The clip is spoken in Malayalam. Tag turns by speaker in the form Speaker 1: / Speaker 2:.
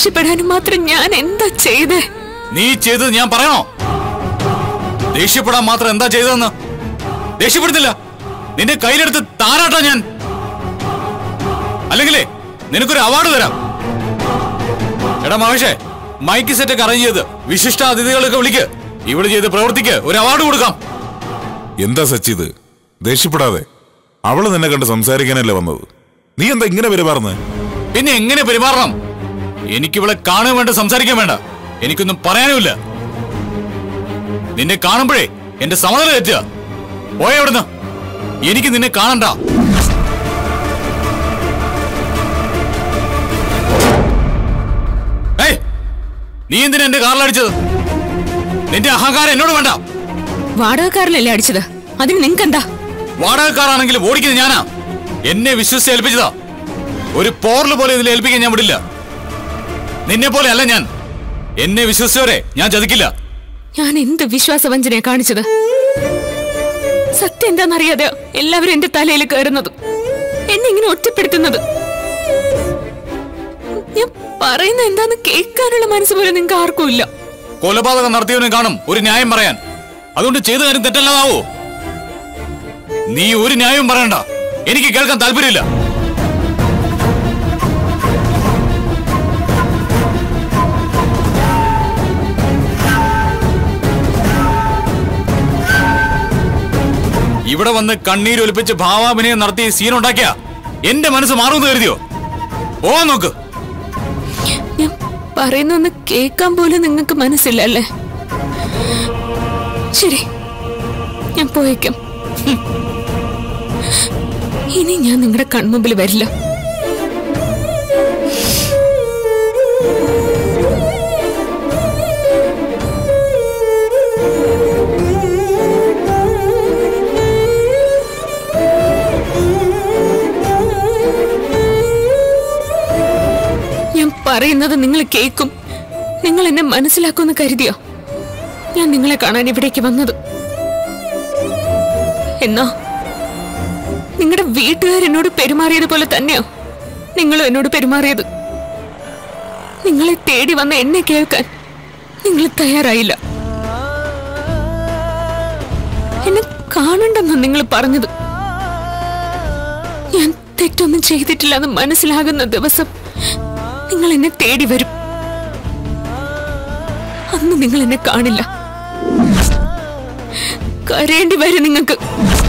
Speaker 1: ദേഷ്യപ്പെടാനും മാത്രം ഞാൻ എന്താ ചെയ്തേ
Speaker 2: നീ ചെയ്തത് ഞാൻ പറയണോ ദേഷ്യപ്പെടാൻ മാത്രം എന്താ ചെയ്തതെന്ന് ദേഷ്യപ്പെടുന്നില്ല നിന്റെ കയ്യിലെടുത്ത് താരാട്ടാ ഞാൻ അല്ലെങ്കിലേ നിനക്കൊരു അവാർഡ് തരാം എടാ മഹേഷേ മൈക്ക് സെറ്റ് ഒക്കെ അറേഞ്ച് ചെയ്ത് വിശിഷ്ട അതിഥികളൊക്കെ വിളിക്ക് ഇവിടെ ചെയ്ത് പ്രവർത്തിക്ക് ഒരു അവാർഡ് കൊടുക്കാം
Speaker 3: എന്താ സച്ചിത് ദേഷ്യപ്പെടാതെ അവള് നിന്നെ കണ്ട് സംസാരിക്കാനല്ലേ വന്നത് നീ എന്താ ഇങ്ങനെ പെരുമാറുന്നത്
Speaker 2: പിന്നെ എങ്ങനെ പെരുമാറണം എനിക്കിവളെ കാണാൻ വേണ്ട സംസാരിക്കാൻ വേണ്ട എനിക്കൊന്നും പറയാനുമില്ല നിന്നെ കാണുമ്പോഴേ എന്റെ സമനില തെറ്റുക പോയ അവിടുന്ന് എനിക്ക് നിന്നെ കാണണ്ട ഏയ് നീ എന്തിനാ എന്റെ കാറിലടിച്ചത് നിന്റെ അഹങ്കാരം എന്നോട് വേണ്ട
Speaker 1: വാടകക്കാരിലല്ലേ അടിച്ചത് അതിന് നിങ്ങക്കെന്താ
Speaker 2: വാടകക്കാരാണെങ്കിലും ഓടിക്കുന്നത് ഞാനാ എന്നെ വിശ്വസിച്ച് ഏൽപ്പിച്ചതാ ഒരു പോർല് പോലെ ഇതിൽ ഏൽപ്പിക്കാൻ ഞാൻ വിടില്ല നിന്നെ പോലെ അല്ല ഞാൻ എന്നെ വിശ്വസിച്ചവരെ ഞാൻ ചതിക്കില്ല
Speaker 1: ഞാൻ എന്ത് വിശ്വാസവഞ്ചനയാ കാണിച്ചത് സത്യം എന്താണെന്നറിയാതെ എല്ലാവരും എന്റെ തലയിൽ കയറുന്നത് എന്നെ ഇങ്ങനെ ഒറ്റപ്പെടുത്തുന്നത് ഞാൻ പറയുന്ന എന്താന്ന് കേൾക്കാനുള്ള മനസ്സ് പോലും നിങ്ങൾക്ക് ആർക്കും ഇല്ല
Speaker 2: കൊലപാതകം നടത്തിയവനെ കാണും ഒരു ന്യായം പറയാൻ അതുകൊണ്ട് ചെയ്ത കാര്യം തെറ്റല്ലാതാവോ നീ ഒരു ന്യായവും പറയണ്ട എനിക്ക് കേൾക്കാൻ താല്പര്യമില്ല ഇവിടെ വന്ന് കണ്ണീരൊലിപ്പിച്ച് ഭാവാഭിനയം നടത്തി സീൻ ഉണ്ടാക്കിയ എന്റെ മനസ്സ് മാറുമെന്ന് കരുതിയോ പോവാൻ നോക്ക്
Speaker 1: ഞാൻ പറയുന്നൊന്ന് കേൾക്കാൻ പോലും നിങ്ങൾക്ക് മനസ്സില്ല അല്ലേ ശരി ഞാൻ പോയേക്കാം ഹും. ഇനി ഞാൻ നിങ്ങളുടെ കൺമുമ്പിൽ വരില്ല ഞാൻ പറയുന്നത് നിങ്ങൾ കേൾക്കും നിങ്ങൾ എന്നെ മനസ്സിലാക്കുമെന്ന് കരുതിയോ ഞാൻ നിങ്ങളെ കാണാൻ ഇവിടേക്ക് വന്നത് എന്നാ നിങ്ങളുടെ വീട്ടുകാരെന്നോട് പെരുമാറിയത് പോലെ തന്നെയോ നിങ്ങളും എന്നോട് പെരുമാറിയത് നിങ്ങളെ തേടി വന്ന എന്നെ കേൾക്കാൻ നിങ്ങൾ തയ്യാറായില്ല എന്നെ കാണണ്ടെന്നാ നിങ്ങൾ പറഞ്ഞത് ഞാൻ തെറ്റൊന്നും ചെയ്തിട്ടില്ല എന്ന് മനസ്സിലാകുന്ന ദിവസം നിങ്ങൾ എന്നെ തേടി വരും അന്ന് നിങ്ങൾ എന്നെ കാണില്ല കരയേണ്ടി വരും നിങ്ങൾക്ക്